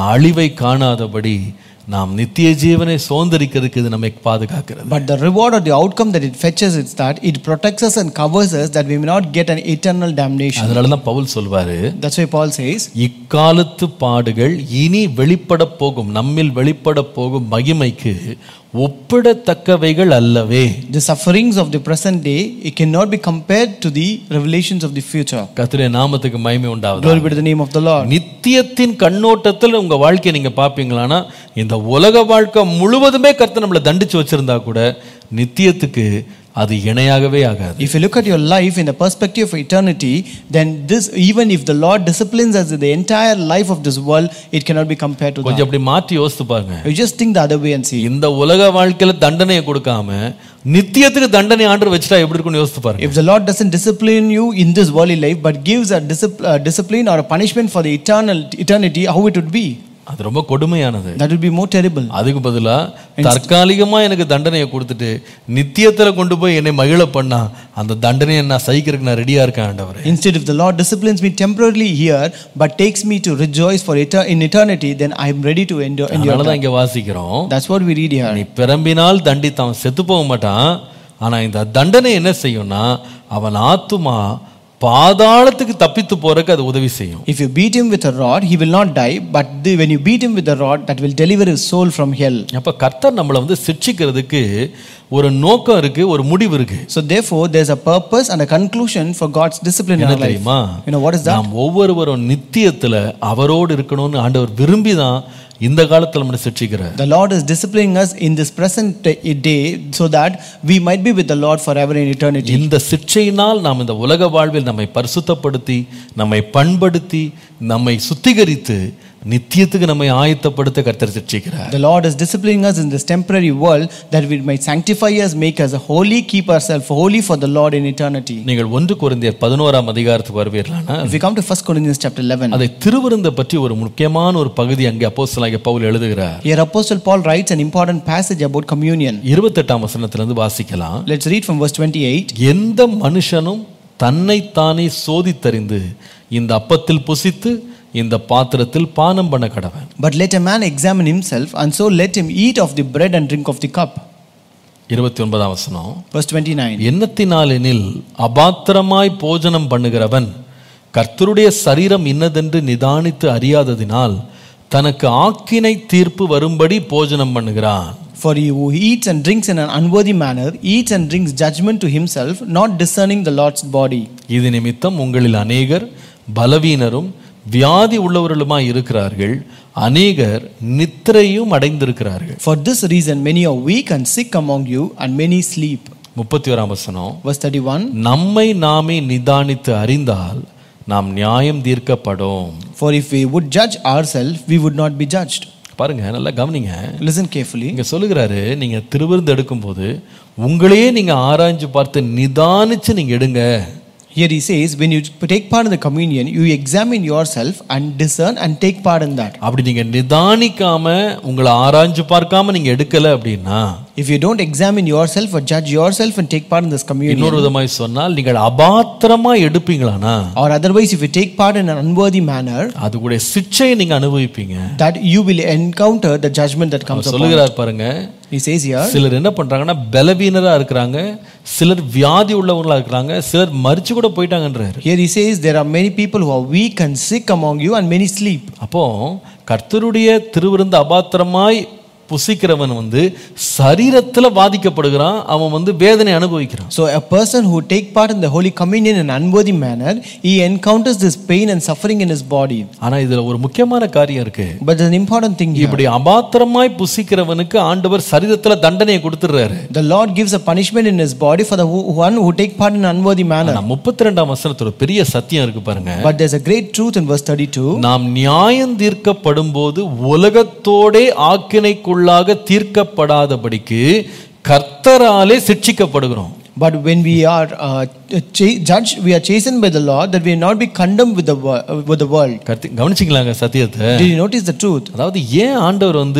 அழிவை காணாதபடி நாம் நித்திய ஜீவனை சுதந்திரிக்கிறதுக்கு இது நம்மை பாதுகாக்கிறது But the reward or the outcome that it fetches is that it protects us and covers us that we may not get an eternal damnation. அதனால தான் பவுல் சொல்வாரு That's why Paul says, இக்காலத்து பாடுகள் இனி வெளிப்பட போகும் நம்மில் வெளிப்பட போகும் மகிமைக்கு ஒப்பிடத்தக்கவைகள் அல்லவே the sufferings of the present day it cannot be compared to the revelations of the future. கர்த்தருடைய நாமத்துக்கு மகிமை உண்டாவது Glory be to the name of the Lord. நித்தியத்தின் கண்ணோட்டத்தில் உங்க வாழ்க்கையை நீங்க பாப்பீங்களான்னா இந்த உலக வாழ்க்கை முழுவதுமே கர்த்தர் நம்மளை தண்டிச்சு வச்சிருந்தா கூட நித்தியத்துக்கு அது இணையாகவே ஆகாது If you look at your life in the perspective of eternity, then this, even if the Lord disciplines us in the entire life of this world, it cannot be compared to that. கொஞ்சம் அப்படி மாற்றி யோசித்து பாருங்க You just think the other way and see. இந்த உலக வாழ்க்கையில தண்டனையை கொடுக்காம நித்தியத்துக்கு தண்டனை ஆண்டு வச்சுட்டா எப்படி இருக்கும்னு யோசித்து பாருங்க If the Lord doesn't discipline you in this worldly life, but gives a discipl- uh, discipline or a punishment for the eternal eternity, how it would be? அது ரொம்ப கொடுமையானது That would be more terrible. அதுக்கு பதிலா தற்காலிகமா எனக்கு தண்டனையை கொடுத்துட்டு நித்தியத்துல கொண்டு போய் என்னை மகிழ பண்ணா அந்த தண்டனையை நான் சகிக்கிறதுக்கு நான் ரெடியா இருக்கேன் ஆண்டவரே Instead, if the Lord disciplines me temporarily here, but takes me to rejoice for eter- in eternity, then I am ready to endure. endure அதனாலதான் that. இங்க வாசிக்கிறோம் That's what we read here. நீ பிறம்பினால் தண்டித்து அவன் செத்து போக மாட்டான் ஆனா இந்த தண்டனை என்ன செய்யும்னா அவன் ஆத்துமா பாதாளத்துக்கு தப்பித்து போறதுக்கு அது உதவி செய்யும் If you beat him with a rod, he will not die, but the, when you beat him with a rod, that will deliver his soul from hell. அப்ப கர்த்தர் நம்மளை வந்து சிட்சிக்கிறதுக்கு ஒரு நோக்கம் இருக்கு ஒரு முடிவு இருக்கு So, therefore, there's a purpose and a conclusion for God's discipline in என்ன our life. தெரியுமா You know, what is that? நாம் ஒவ்வொருவரும் நித்தியத்துல அவரோடு இருக்கணும்னு ஆண்டவர் விரும்பி தான் இந்த காலத்துல நம்மளை சிட்சிக்கிறார் The Lord is disciplining us in this present day so that we might be with the Lord forever in eternity. இந்த சிற்றையினால் நாம் இந்த உலக வாழ்வில் நம்மை பரிசுத்தப்படுத்தி நம்மை பண்படுத்தி நம்மை சுத்திகரித்து நித்தியத்துக்கு நம்மை ஆயத்தப்படுத்த கர்த்தர் சிட்சிக்கிறார் The Lord is disciplining us in this temporary world that we might sanctify us, make us holy, keep ourselves holy for the Lord in eternity. நீங்கள் ஒன்று குருந்தியர் பதினோராம் அதிகாரத்துக்கு வருவீர்களானா If we come to 1 Corinthians chapter 11, அதை திருவிருந்த பற்றி ஒரு முக்கியமான ஒரு பகுதி அங்கே அப்போஸ்தலனாகிய பவுல் எழுதுகிறார் here Apostle Paul writes an important passage about communion. இருபத்தெட்டாம் வசனத்திலிருந்து வாசிக்கலாம் Let's read from verse 28. எந்த மனுஷனும் தன்னைத்தானே சோதித்தறிந்து இந்த அப்பத்தில் புசித்து இந்த பாத்திரத்தில் பானம் பண்ண கடவன் But let a man examine himself, and so let him eat of the bread and drink of the cup. இருபத்தி ஒன்பதாம் வசனம் Verse 29. எண்ணத்தினாலெனில் அபாத்திரமாய் போஜனம் பண்ணுகிறவன் கர்த்தருடைய சரீரம் இன்னதென்று நிதானித்து அறியாததினால் தனக்கு ஆக்கினை தீர்ப்பு வரும்படி போஜனம் பண்ணுகிறான் For he who eats and drinks in an unworthy manner eats and drinks judgment to himself, not discerning the Lord's body. இது நிமித்தம் உங்களில் அநேகர் பலவீனரும் வியாதி உள்ளவர்களுமாய் இருக்கிறார்கள் அநேகர் நித்திரையும் அடைந்திருக்கிறார்கள் For this reason, many are weak and sick among you, and many sleep. முப்பத்தி ஓராம் வசனம் Verse 31 நம்மை நாமே நிதானித்து அறிந்தால் நாம் நியாயம் தீர்க்கப்படும் For if we would judge ourselves, we would not be judged. பாருங்க நல்லா கவனிங்க Listen carefully. இங்க சொல்லுகிறாரு நீங்க திருவிருந்து எடுக்கும்போது உங்களையே நீங்க ஆராய்ஞ்சு பார்த்து நிதானிச்சு நீங்க எடுங்க Here he says, when you take part in the communion, you examine yourself and discern and take part in that. அப்படி நீங்க நிதானிக்காம உங்களை ஆராய்ஞ்சு பார்க்காம நீங்க எடுக்கல அப்படின்னா If you don't examine yourself or judge yourself and take part in this communion, இன்னொரு விதமாய் சொன்னால் நீங்கள் அபாத்திரமா எடுப்பீங்களானா or otherwise, if you take part in an unworthy manner, அது கூட சிக்ஷையை நீங்க அனுபவிப்பீங்க that you will encounter the judgment that comes our upon. சொல்லுகிறார் பாருங்க He says here, சிலர் என்ன பண்றாங்கன்னா பலவீனரா இருக்கிறாங்க சிலர் வியாதி உள்ளவங்களா இருக்கிறாங்க சிலர் மறிச்சு கூட போயிட்டாங்கன்றாரு here he says, there are many people who are weak and sick among you, and many sleep. அப்போ கர்த்தருடைய திருவிருந்து அபாத்திரமாய் புசிக்கிறவன் வந்து சரீரத்துல பாதிக்கப்படுகிறான் அவன் வந்து வேதனை அனுபவிக்கிறான் So, a person who take part in the Holy Communion in an unworthy manner, he encounters this pain and suffering in his body. ஆனா இதுல ஒரு முக்கியமான காரியம் இருக்கு But there's an important thing here. இப்படி அபாத்திரமாய் புசிக்கிறவனுக்கு ஆண்டவர் சரீரத்துல தண்டனையை கொடுத்துடுறாரு The Lord gives a punishment in his body for the who- one who take part in an unworthy manner. ஆனா முப்பத்தி ரெண்டாம் வசனத்துல ஒரு பெரிய சத்தியம் இருக்கு பாருங்க But there's a great truth in verse 32. நாம் நியாயம் தீர்க்கப்படும் போது உலகத்தோடே ஆக்கினைக்குள்ளாக தீர்க்கப்படாதபடிக்கு கர்த்தராலே சிட்சிக்கப்படுகிறோம் But when we are uh, cha- judged, we are chastened by the Lord that we will not be condemned with the, wo- uh, with the world. கர்த்தி கவனிச்சிங்களாங்க சத்தியத்தை Did you notice the truth? அதாவது ஏன் ஆண்டவர் வந்து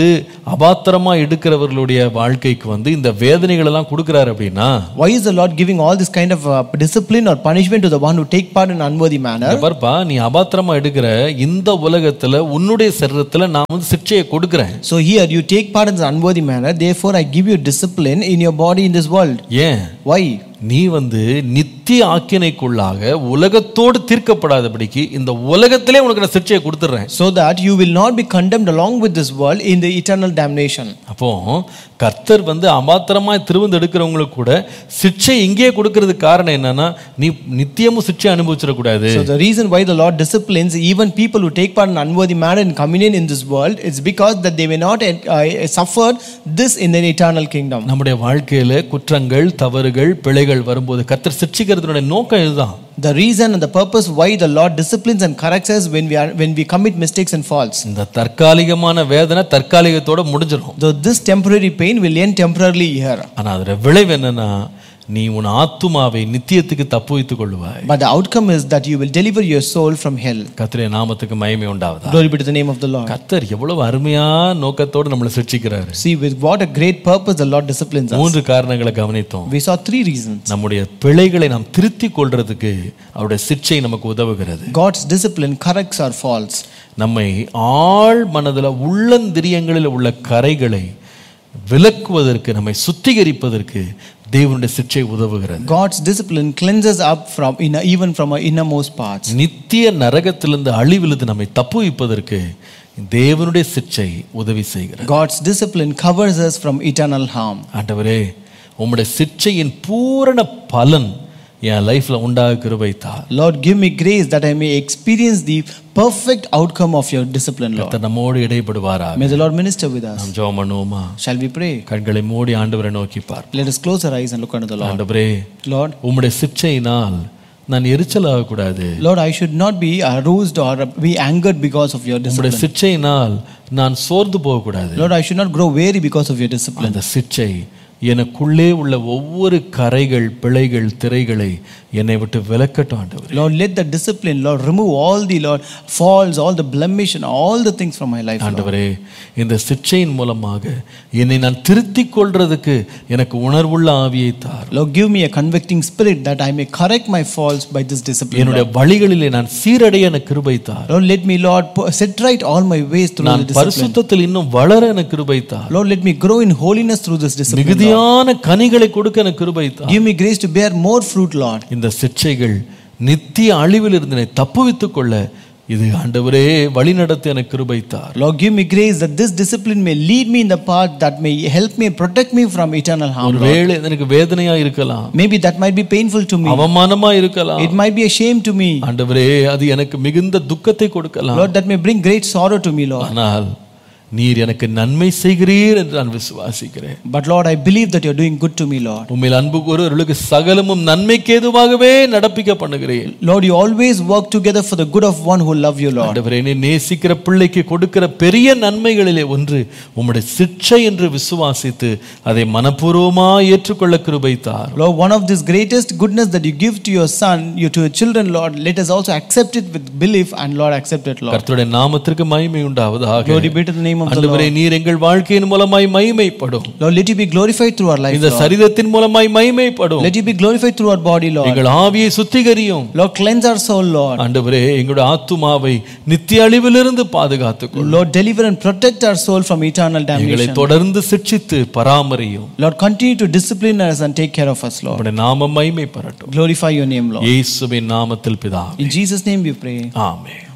அபாத்திரமா எடுக்கிறவர்களுடைய வாழ்க்கைக்கு வந்து இந்த வேதனைகள் எல்லாம் கொடுக்கிறாரு அப்படின்னா Why is the Lord giving all this kind of uh, discipline or punishment to the one who take part in unworthy manner? இங்க பாருப்பா நீ அபாத்திரமா எடுக்கிற இந்த உலகத்துல உன்னுடைய சரீரத்துல நான் வந்து சிக்ஷையை கொடுக்கிறேன் So here you take part in the unworthy manner, therefore I give you discipline in your body in this world. ஏன் Why? நீ வந்து நித்திய ஆக்கினைக்குள்ளாக உலகத்தோடு தீர்க்கப்படாதபடிக்கு இந்த உலகத்திலே உனக்கு நான் சிக்ஷையை கொடுத்துட்றேன் So that you will not be condemned along with this world in the eternal damnation. அப்போ கர்த்தர் வந்து அமாத்திரமாய் திருவந்து எடுக்கிறவங்களுக்கு கூட சிக்ஷை இங்கேயே கொடுக்கறதுக்கு காரணம் என்னன்னா நீ நித்தியமும் சிக்ஷை அனுபவிச்சிடக்கூடாது So the reason why the Lord disciplines even people who take part in unworthy manner in communion in this world is because that they may not uh, suffer this in the eternal kingdom. நம்முடைய வாழ்க்கையில குற்றங்கள் தவறுகள் பிழைகள் வரும்போது கர்த்தர் சிக்ஷிக்கிறதுனுடைய நோக்கம் இதுதான் The reason and the purpose why the Lord disciplines and corrects us when we are when we commit mistakes and faults. இந்த தற்காலிகமான வேதனை தற்காலிகத்தோட முடிஞ்சிடும் Though this temporary pain will end temporarily here. ஆனா அதோட விளைவு என்னன்னா நீ உன் ஆத்துமாவை நித்தியத்துக்கு தப்பு வைத்துக் கொள்ளுவாய் But the outcome is that you will deliver your soul from hell. கர்த்தருடைய நாமத்துக்கு மகிமை உண்டாவதா Glory be to the name of the Lord. கர்த்தர் எவ்வளவு அருமையா நோக்கத்தோடு நம்மளை சிக்ஷிக்கிறாரு See, with what a great purpose the Lord disciplines us. மூன்று காரணங்களை கவனித்தோம் We saw three reasons. நம்முடைய பிழைகளை நாம் திருத்திக் கொள்றதுக்கு அவருடைய சிக்ஷை நமக்கு உதவுகிறது God's discipline corrects our faults. நம்மை ஆழ் மனதில் உள்ளந்திரியங்களில் உள்ள கரைகளை விலக்குவதற்கு நம்மை சுத்திகரிப்பதற்கு தேவனுடைய சிக்ஷை உதவுகிறது God's discipline cleanses up from inner, even from our innermost parts. நித்திய நரகத்திலிருந்து அழிவிலிருந்து நம்மை தப்புவிப்பதற்கு தேவனுடைய சிக்ஷை உதவி செய்கிறது God's discipline covers us from eternal harm. ஆண்டவரே உம்முடைய சிக்ஷையின் பூரண பலன் என் லைஃப்ல உண்டாக கிருபைத்தார் Lord, give me grace that I may experience the perfect outcome of your discipline, Lord. கர்த்தர் நம்மோடு இடைப்படுவாரா May the Lord minister with us. நாம் ஜெபம் பண்ணுவோமா Shall we pray? கண்களை மூடி ஆண்டவரை நோக்கி பார் Let us close our eyes and look unto the Lord. ஆண்டவரே Lord, உம்முடைய சிக்ஷையினால் நான் எரிச்சல் ஆகக்கூடாது Lord, I should not be aroused or be angered because of your உம்முடைய discipline. சிக்ஷையினால் நான் சோர்ந்து போகக்கூடாது Lord, I should not grow weary because of your discipline. அந்த சிக்ஷை எனக்குள்ளே உள்ள ஒவ்வொரு கரைகள் பிழைகள் திரைகளை என்னை விட்டு விலக்கட்டும் ஆண்டவர் Lord, let the discipline, Lord, remove all the, Lord, faults, all the blemish and all the things from my life. Lord. ஆண்டவரே இந்த சிக்ஷையின் மூலமாக என்னை நான் திருத்திக் கொள்றதுக்கு எனக்கு உணர்வுள்ள ஆவியை தார் Lord, give me a convicting spirit that I may correct my faults by this discipline. என்னுடைய வழிகளிலே நான் சீரடைய எனக்கு கிருபை தார் Lord, let me, Lord, pu- set right all my ways through நான் the discipline. பரிசுத்தத்தில் இன்னும் வளர எனக்கு கிருபை தார் Lord, let me grow in holiness through this discipline. Lord. மிகுதியான கனிகளை கொடுக்க எனக்கு கிருபை தார் Give me grace to bear more fruit, Lord. இந்த சிக்ஷைகள் நித்திய அழிவில் இருந்து என்னை தப்புவித்துக் கொள்ள இது ஆண்டவரே வழிநடத்த எனக்கு கிருபை தார் Lord, give me grace that this discipline may lead me in the path that may help me, protect me from eternal harm. ஒரு Lord. வேளை எனக்கு வேதனையா இருக்கலாம் Maybe that might be painful to me. அவமானமா இருக்கலாம் It might be a shame to me. ஆண்டவரே அது எனக்கு மிகுந்த துக்கத்தை கொடுக்கலாம் Lord, that may bring great sorrow to me, Lord. ஆனால் நீர் எனக்கு நன்மை செய்கிறீர் என்று நான் விசுவாசிக்கிறேன் But Lord, I believe that you're doing good to me, Lord. உண்மையில் அன்பு கூறுவர்களுக்கு சகலமும் நன்மைக்கு ஏதுவாகவே நடப்பிக்க பண்ணுகிறேன் Lord, you always work together for the good of one who love you, Lord. ஆண்டவரே நீ நேசிக்கிற பிள்ளைக்கு கொடுக்கிற பெரிய நன்மைகளிலே ஒன்று உம்முடைய சிக்ஷை என்று விசுவாசித்து அதை மனப்பூர்வமா ஏற்றுக்கொள்ள கிருபைத்தார் Lord, one of this greatest goodness that you give to your son, you to your children, Lord, let us also accept it with belief and Lord, accept it, Lord. கர்த்தருடைய நாமத்திற்கு மகிமை உண்டாவதாக Glory be to the name of the ஆண்டவரே Lord. நீர் எங்கள் வாழ்க்கையின் மூலமாய் மகிமைப்படும் Lord, let you be glorified through our life, இந்த Lord. சரீரத்தின் மூலமாய் மகிமைப்படும் Let you be glorified through our body, Lord. எங்கள் ஆவியை சுத்திகரியும் Lord, cleanse our soul, Lord. ஆண்டவரே எங்களுடைய ஆத்துமாவை நித்திய அழிவிலிருந்து பாதுகாத்துக்கொள் Lord, deliver and protect our soul from eternal எங்களை damnation. தொடர்ந்து சிட்சித்து பராமரியும் Lord, continue to discipline us and take care of us, Lord. உம்முடைய நாமம் மகிமை பெறட்டும் Glorify your name, Lord. இயேசுவின் நாமத்தில் பிதா In Jesus' name we pray. Amen